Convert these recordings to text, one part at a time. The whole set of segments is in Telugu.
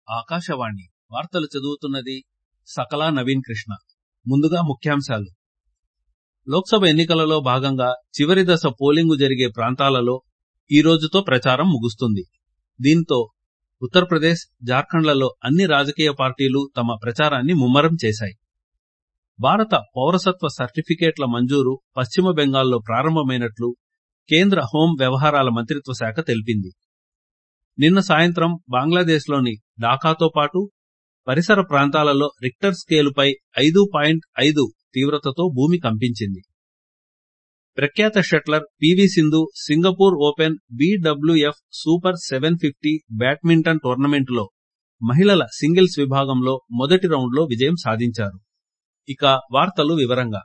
ఆకాశవాణి వార్తలు చదువుతున్నది సకలా నవీన్ కృష్ణ ముందుగా ముఖ్యాంశాలు లోక్సభ ఎన్నికలలో భాగంగా చివరి దశ పోలింగు జరిగే ప్రాంతాలలో ఈ రోజుతో ప్రచారం ముగుస్తుంది దీంతో ఉత్తరప్రదేశ్ జార్ఖండ్లలో అన్ని రాజకీయ పార్టీలు తమ ప్రచారాన్ని ముమ్మరం చేశాయి భారత పౌరసత్వ సర్టిఫికేట్ల మంజూరు పశ్చిమ బెంగాల్లో ప్రారంభమైనట్లు కేంద్ర హోం వ్యవహారాల మంత్రిత్వ శాఖ తెలిపింది నిన్న సాయంత్రం బంగ్లాదేశ్లోని ఢాకాతో పాటు పరిసర ప్రాంతాలలో రిక్టర్ స్కేలుపై ఐదు పాయింట్ ఐదు తీవ్రతతో భూమి కంపించింది ప్రఖ్యాత shuttler P V Sindhu Singapore Open BWF super seven fifty badminton టోర్నమెంటులో మహిళల సింగిల్స్ విభాగంలో మొదటి రౌండ్లో విజయం సాధించారు ఇక వార్తలు వివరంగా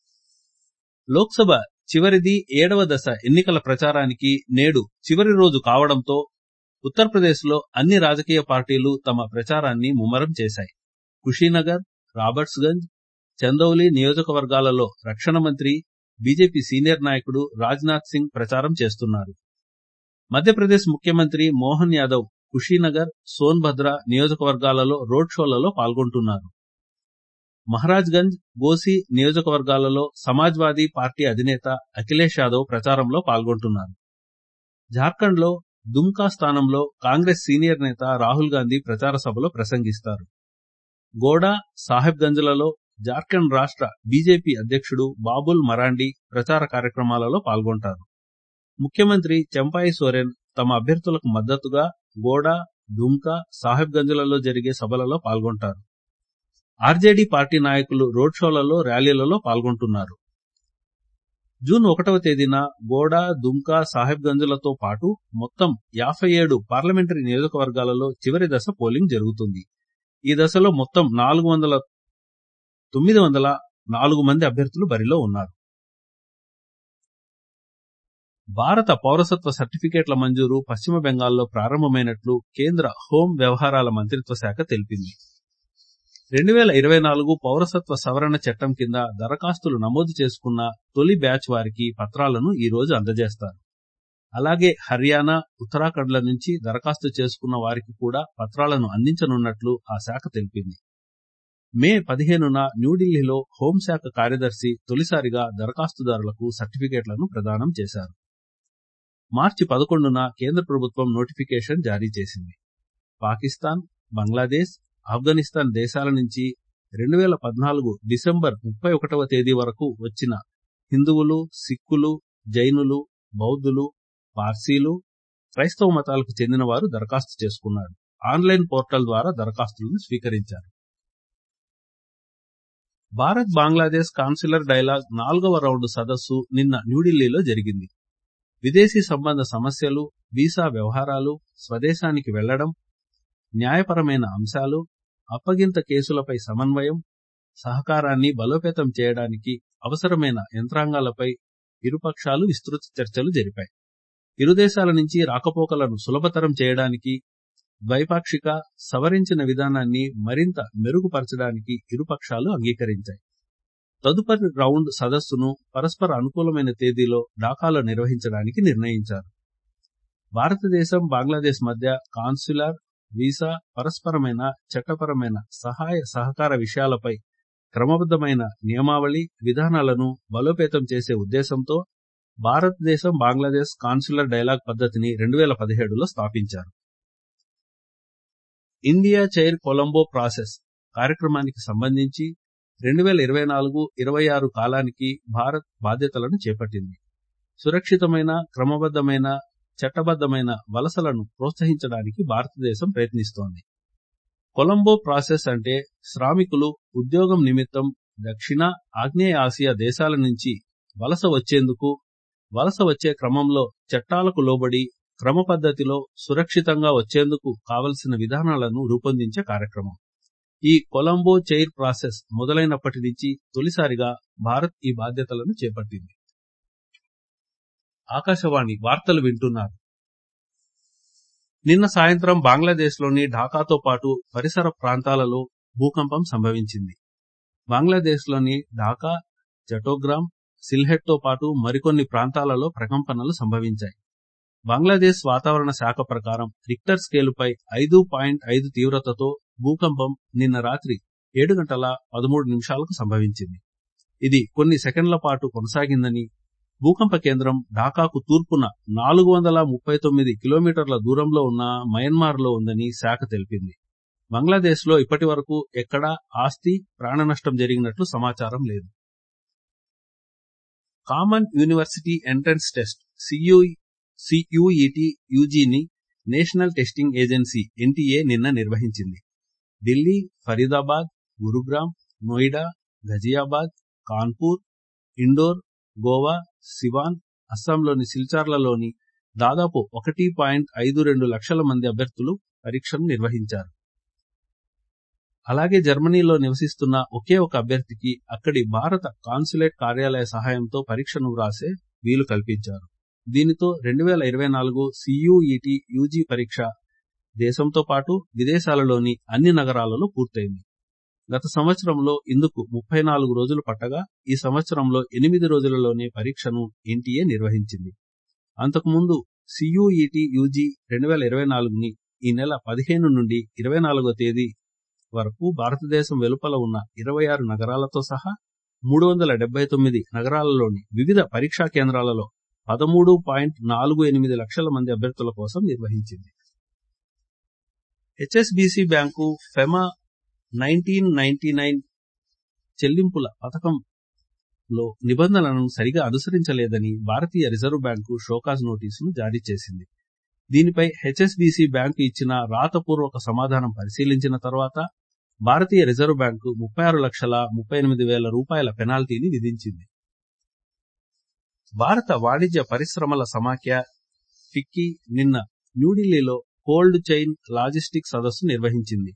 లోక్సభ చివరిది ఏడవ దశ ఎన్నికల ప్రచారానికి నేడు చివరి రోజు కావడంతో ఉత్తరప్రదేశ్లో అన్ని రాజకీయ పార్టీలు తమ ప్రచారాన్ని ముమ్మరం చేశాయి కుషీనగర్ రాబర్ట్స్గంజ్ చందౌలి నియోజకవర్గాలలో రక్షణ మంత్రి బీజేపీ సీనియర్ నాయకుడు రాజ్నాథ్ సింగ్ ప్రచారం చేస్తున్నారు మధ్యప్రదేశ్ ముఖ్యమంత్రి మోహన్ యాదవ్ కుషీనగర్ సోన్భద్ర నియోజకవర్గాలలో రోడ్ షోలలో పాల్గొంటున్నారు మహారాజ్ గంజ్ గోసి నియోజకవర్గాలలో సమాజ్వాదీ పార్టీ అధినేత అఖిలేష్ యాదవ్ ప్రచారంలో పాల్గొంటున్నారు జార్ఖండ్ లో దుమ్కా స్థానంలో కాంగ్రెస్ సీనియర్ నేత రాహుల్ గాంధీ ప్రచార సభలో ప్రసంగిస్తారు గోడా సాహెబ్గంజ్లలో జార్ఖండ్ రాష్ట్ర బీజేపీ అధ్యక్షుడు బాబుల్ మరాండి ప్రచార కార్యక్రమాలలో పాల్గొంటారు ముఖ్యమంత్రి చెంపాయి సోరెన్ తమ అభ్యర్థులకు మద్దతుగా గోడా దుమ్కా సాహెబ్గంజ్లలో జరిగే సభలలో పాల్గొంటారు ఆర్జేడీ పార్టీ నాయకులు రోడ్ షోలలో ర్యాలీలలో పాల్గొంటున్నారు జూన్ ఒకటవ తేదీన గోడా దుమ్కా సాహెబ్గంజ్లతో పాటు మొత్తం యాభై ఏడు పార్లమెంటరీ నియోజకవర్గాలలో చివరి దశ పోలింగ్ జరుగుతుంది ఈ దశలో మొత్తం నాలుగు వందల తొమ్మిది వందల నాలుగు మంది అభ్యర్థులు బరిలో ఉన్నారు భారత పౌరసత్వ సర్టిఫికేట్ల మంజూరు పశ్చిమ బెంగాల్లో ప్రారంభమైనట్లు కేంద్ర హోం వ్యవహారాల మంత్రిత్వ శాఖ తెలిపింది రెండు వేల ఇరవై నాలుగు పౌరసత్వ సవరణ చట్టం కింద దరఖాస్తులు నమోదు చేసుకున్న తొలి బ్యాచ్ వారికి పత్రాలను ఈ రోజు అందజేస్తారు అలాగే హర్యానా ఉత్తరాఖండ్ల నుంచి దరఖాస్తు చేసుకున్న వారికి కూడా పత్రాలను అందించనున్నట్లు ఆ శాఖ తెలిపింది మే పదిహేనున న్యూఢిల్లీలో హోంశాఖ కార్యదర్శి తొలిసారిగా దరఖాస్తుదారులకు సర్టిఫికేట్లను ప్రదానం చేశారు మార్చి పదకొండున కేంద్ర ప్రభుత్వం నోటిఫికేషన్ జారీ చేసింది పాకిస్తాన్ బంగ్లాదేశ్ ఆఫ్ఘనిస్తాన్ దేశాల నుంచి రెండు వేల పద్నాలుగు డిసెంబర్ ముప్పై ఒకటవ తేదీ వరకు వచ్చిన హిందువులు సిక్కులు జైనులు బౌద్ధులు పార్సీలు క్రైస్తవ మతాలకు చెందిన వారు దరఖాస్తు చేసుకున్నారు ఆన్లైన్ పోర్టల్ ద్వారా దరఖాస్తులను స్వీకరించారు భారత్ బంగ్లాదేశ్ కాన్సులర్ డైలాగ్ నాలుగవ రౌండ్ సదస్సు నిన్న న్యూఢిల్లీలో జరిగింది విదేశీ సంబంధ సమస్యలు వీసా వ్యవహారాలు స్వదేశానికి వెళ్లడం న్యాయపరమైన అంశాలు అప్పగింత కేసులపై సమన్వయం సహకారాన్ని బలోపేతం చేయడానికి అవసరమైన యంత్రాంగాలపై ఇరుపక్షాలు విస్తృత చర్చలు జరిపాయి ఇరు దేశాల నుంచి రాకపోకలను సులభతరం చేయడానికి ద్వైపాక్షిక సవరించిన విధానాన్ని మరింత మెరుగుపరచడానికి ఇరుపక్షాలు అంగీకరించాయి తదుపరి రౌండ్ సదస్సును పరస్పర అనుకూలమైన తేదీలో ఢాకాలో నిర్వహించడానికి నిర్ణయించారు భారతదేశం బంగ్లాదేశ్ మధ్య కాన్సులర్ వీసా పరస్పరమైన చట్టపరమైన సహాయ సహకార విషయాలపై క్రమబద్దమైన నియమావళి విధానాలను బలోపేతం చేసే ఉద్దేశంతో భారతదేశం బంగ్లాదేశ్ కాన్సులర్ డైలాగ్ పద్ధతిని రెండు వేల పదిహేడులో స్థాపించారు ఇండియా చైర్ కొలంబో ప్రాసెస్ కార్యక్రమానికి సంబంధించి రెండు వేల ఇరవై నాలుగు ఇరవై ఆరు కాలానికి భారత్ బాధ్యతలను చేపట్టింది సురక్షితమైన క్రమబద్దమైన చట్టబద్దమైన వలసలను ప్రోత్సహించడానికి భారతదేశం ప్రయత్నిస్తోంది కొలంబో ప్రాసెస్ అంటే శ్రామికులు ఉద్యోగం నిమిత్తం దక్షిణ ఆగ్నేయ ఆసియా దేశాల నుంచి వలస వచ్చేందుకు వలస వచ్చే క్రమంలో చట్టాలకు లోబడి క్రమ పద్ధతిలో సురక్షితంగా వచ్చేందుకు కావలసిన విధానాలను రూపొందించే కార్యక్రమం ఈ కొలంబో చైర్ ప్రాసెస్ మొదలైనప్పటి నుంచి తొలిసారిగా భారత్ ఈ బాధ్యతలను చేపట్టింది ఆకాశవాణి వార్తలు వింటున్నారు నిన్న సాయంత్రం బంగ్లాదేశ్లోని ఢాకాతో పాటు పరిసర ప్రాంతాలలో భూకంపం సంభవించింది బంగ్లాదేశ్లోని ఢాకా చటోగ్రామ్ సిల్హెట్తో పాటు మరికొన్ని ప్రాంతాలలో ప్రకంపనలు సంభవించాయి బంగ్లాదేశ్ వాతావరణ శాఖ ప్రకారం రిక్టర్ స్కేలుపై ఐదు పాయింట్ ఐదు తీవ్రతతో భూకంపం నిన్న రాత్రి ఏడు గంటల పదమూడు నిమిషాలకు సంభవించింది ఇది కొన్ని సెకండ్ల పాటు కొనసాగిందని భూకంప కేంద్రం ఢాకాకు తూర్పున నాలుగు వందల ముప్పై తొమ్మిది కిలోమీటర్ల దూరంలో ఉన్న మయన్మార్లో ఉందని శాఖ తెలిపింది బంగ్లాదేశ్లో ఇప్పటి వరకు ఎక్కడా ఆస్తి ప్రాణనష్టం జరిగినట్లు సమాచారం లేదు common university entrance test CUET యూజీని నేషనల్ టెస్టింగ్ ఏజెన్సీ ఎన్టీఏ నిన్న నిర్వహించింది ఢిల్లీ ఫరీదాబాద్ గురుగ్రామ్ నోయిడా గజియాబాద్ కాన్పూర్ ఇండోర్ గోవా సివాన్ అస్సాంలోని సిల్చార్లలోని దాదాపు ఒకటి పాయింట్ ఐదు రెండు లక్షల మంది అభ్యర్థులు పరీక్షను నిర్వహించారు అలాగే జర్మనీలో నివసిస్తున్న ఒకే ఒక అభ్యర్థికి అక్కడి భారత కాన్సులేట్ కార్యాలయ సహాయంతో పరీక్షను వ్రాసే వీలు కల్పించారు దీనితో రెండు వేల ఇరవై నాలుగు సియుఈటి యూజీ పరీక్ష దేశంతో పాటు విదేశాలలోని అన్ని నగరాలలో పూర్తయింది గత సంవత్సరంలో ఇందుకు ముప్పై నాలుగు రోజులు పట్టగా ఈ సంవత్సరంలో ఎనిమిది రోజులలోనే పరీక్షను ఎన్టీఏ నిర్వహించింది అంతకుముందు సియుఈటి యూజీ రెండు వేల ఇరవై నాలుగుని ఈ నెల పదిహేను నుండి ఇరవై నాలుగో తేదీ వరకు భారతదేశం వెలుపల ఉన్న ఇరవై ఆరు నగరాలతో సహా మూడు వందల డెబ్బై తొమ్మిది నగరాలలోని వివిధ పరీక్షా కేంద్రాలలో పదమూడు పాయింట్ నాలుగు ఎనిమిది లక్షల మంది అభ్యర్థుల కోసం నిర్వహించింది HSBC bank FEMA nineteen ninety nine చెల్లింపుల పథకంలో నిబంధనలను సరిగా అనుసరించలేదని భారతీయ రిజర్వ్ బ్యాంకు షోకాజ్ నోటీసును జారీ చేసింది దీనిపై హెచ్ఎస్బిసి బ్యాంకు ఇచ్చిన రాతపూర్వక సమాధానం పరిశీలించిన తర్వాత భారతీయ రిజర్వ్ బ్యాంకు ముప్పై ఆరు లక్షల ముప్పై ఎనిమిది వేల రూపాయల పెనాల్టీని విధించింది భారత వాణిజ్య పరిశ్రమల సమాఖ్య ఫిక్కీ నిన్న న్యూఢిల్లీలో కోల్డ్ చైన్ లాజిస్టిక్ సదస్సు నిర్వహించింది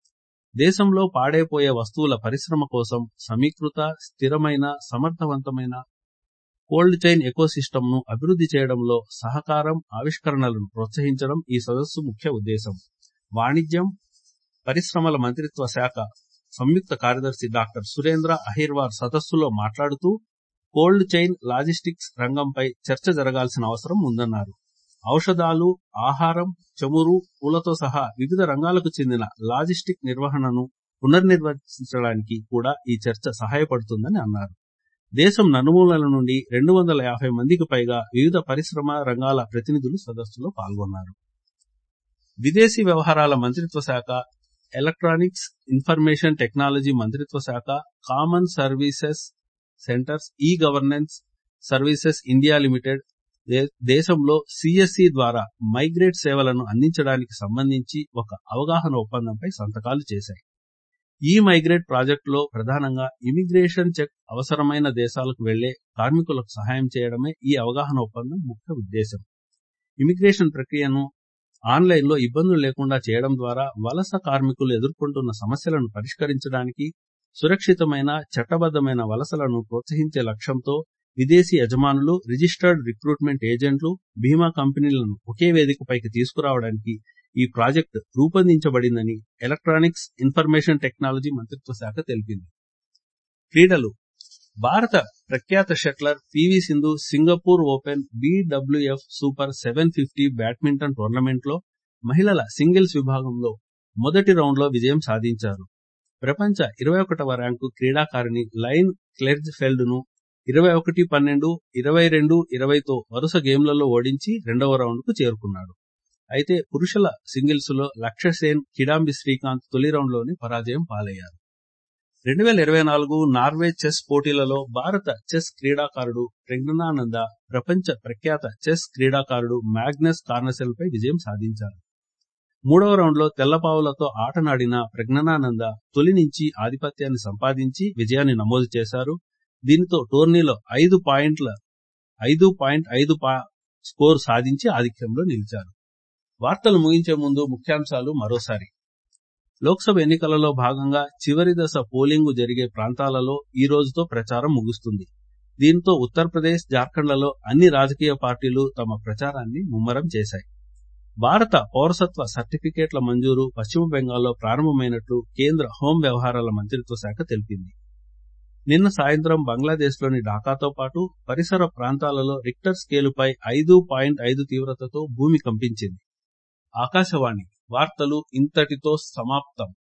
దేశంలో పాడైపోయే వస్తువుల పరిశ్రమ కోసం సమీకృత స్థిరమైన సమర్థవంతమైన కోల్డ్ చైన్ ఎకోసిస్టమ్ను అభివృద్ధి చేయడంలో సహకారం ఆవిష్కరణలను ప్రోత్సహించడం ఈ సదస్సు ముఖ్య ఉద్దేశం వాణిజ్యం పరిశ్రమల మంత్రిత్వ శాఖ సంయుక్త కార్యదర్శి డాక్టర్ సురేంద్ర అహిర్వార్ సదస్సులో మాట్లాడుతూ కోల్డ్ చైన్ లాజిస్టిక్స్ రంగంపై చర్చ జరగాల్సిన అవసరం ఉందన్నారు ఔషధాలు ఆహారం చమురు పూలతో సహా వివిధ రంగాలకు చెందిన లాజిస్టిక్ నిర్వహణను పునర్నిర్వచించడానికి కూడా ఈ చర్చ సహాయపడుతుందని అన్నారు దేశం నలుమూలల నుండి రెండు వందల యాభై మందికి పైగా వివిధ పరిశ్రమ రంగాల ప్రతినిధులు సదస్సులో పాల్గొన్నారు విదేశీ వ్యవహారాల మంత్రిత్వ శాఖ ఎలక్ట్రానిక్స్ ఇన్ఫర్మేషన్ టెక్నాలజీ మంత్రిత్వ శాఖ common services centers e governance services India limited దేశంలో సిఎస్సి ద్వారా మైగ్రేట్ సేవలను అందించడానికి సంబంధించి ఒక అవగాహన ఒప్పందంపై సంతకాలు చేశాయి ఈ మైగ్రేట్ ప్రాజెక్టులో ప్రధానంగా ఇమిగ్రేషన్ చెక్ అవసరమైన దేశాలకు వెళ్లే కార్మికులకు సహాయం చేయడమే ఈ అవగాహన ఒప్పందం ముఖ్య ఉద్దేశం ఇమిగ్రేషన్ ప్రక్రియను ఆన్లైన్లో ఇబ్బందులు లేకుండా చేయడం ద్వారా వలస కార్మికులు ఎదుర్కొంటున్న సమస్యలను పరిష్కరించడానికి సురక్షితమైన చట్టబద్దమైన వలసలను ప్రోత్సహించే లక్ష్యంతో విదేశీ యజమానులు రిజిస్టర్డ్ రిక్రూట్మెంట్ ఏజెంట్లు బీమా కంపెనీలను ఒకే వేదికపైకి తీసుకురావడానికి ఈ ప్రాజెక్టు రూపొందించబడిందని ఎలక్ట్రానిక్స్ ఇన్ఫర్మేషన్ టెక్నాలజీ మంత్రిత్వ శాఖ తెలిపింది క్రీడలు భారత ప్రఖ్యాత shuttler P V Sindhu Singapore Open BWF super seven fifty badminton టోర్నమెంట్లో మహిళల సింగిల్స్ విభాగంలో మొదటి రౌండ్లో విజయం సాధించారు ప్రపంచ ఇరవై ఒకటవ ర్యాంకు క్రీడాకారిణి లైన్ క్లెర్జ్ ఫెల్డ్ ను ఇరవై ఒకటి పన్నెండు ఇరవై రెండు ఇరవైతో వరుస గేమ్లలో ఓడించి రెండవ రౌండ్ కు చేరుకున్నాడు అయితే పురుషుల సింగిల్స్ లో లక్ష్య సేన్ కిడాంబి శ్రీకాంత్ తొలి రౌండ్ లోనే పరాజయం పాలయ్యారు రెండు వేల ఇరవై నాలుగు నార్వే చెస్ పోటీలలో భారత చెస్ క్రీడాకారుడు ప్రజ్ఞానంద ప్రపంచ ప్రఖ్యాత చెస్ క్రీడాకారుడు మ్యాగ్నస్ కార్నసెల్ పై విజయం సాధించారు మూడవ రౌండ్లో తెల్లపావులతో ఆటనాడిన ప్రజ్ఞానంద తొలి నుంచి ఆధిపత్యాన్ని సంపాదించి విజయాన్ని నమోదు చేశారు దీనితో టోర్నీలో ఐదు పాయింట్ల ఐదు పాయింట్ ఐదు స్కోర్ సాధించి ఆధిక్యంలో నిలిచారు వార్తలు ముగించే ముందు ముఖ్యాంశాలు మరోసారి లోక్సభ ఎన్నికలలో భాగంగా చివరి దశ పోలింగు జరిగే ప్రాంతాలలో ఈ రోజుతో ప్రచారం ముగుస్తుంది దీంతో ఉత్తరప్రదేశ్ జార్ఖండ్లలో అన్ని రాజకీయ పార్టీలు తమ ప్రచారాన్ని ముమ్మరం చేశాయి భారత పౌరసత్వ సర్టిఫికేట్ల మంజూరు పశ్చిమ బెంగాల్లో ప్రారంభమైనట్లు కేంద్ర హోం వ్యవహారాల మంత్రిత్వ శాఖ తెలిపింది నిన్న సాయంత్రం బంగ్లాదేశ్లోని ఢాకాతో పాటు పరిసర ప్రాంతాలలో రిక్టర్ స్కేలుపై ఐదు పాయింట్ ఐదు తీవ్రతతో భూమి కంపించింది ఆకాశవాణి వార్తలు ఇంతటితో సమాప్తం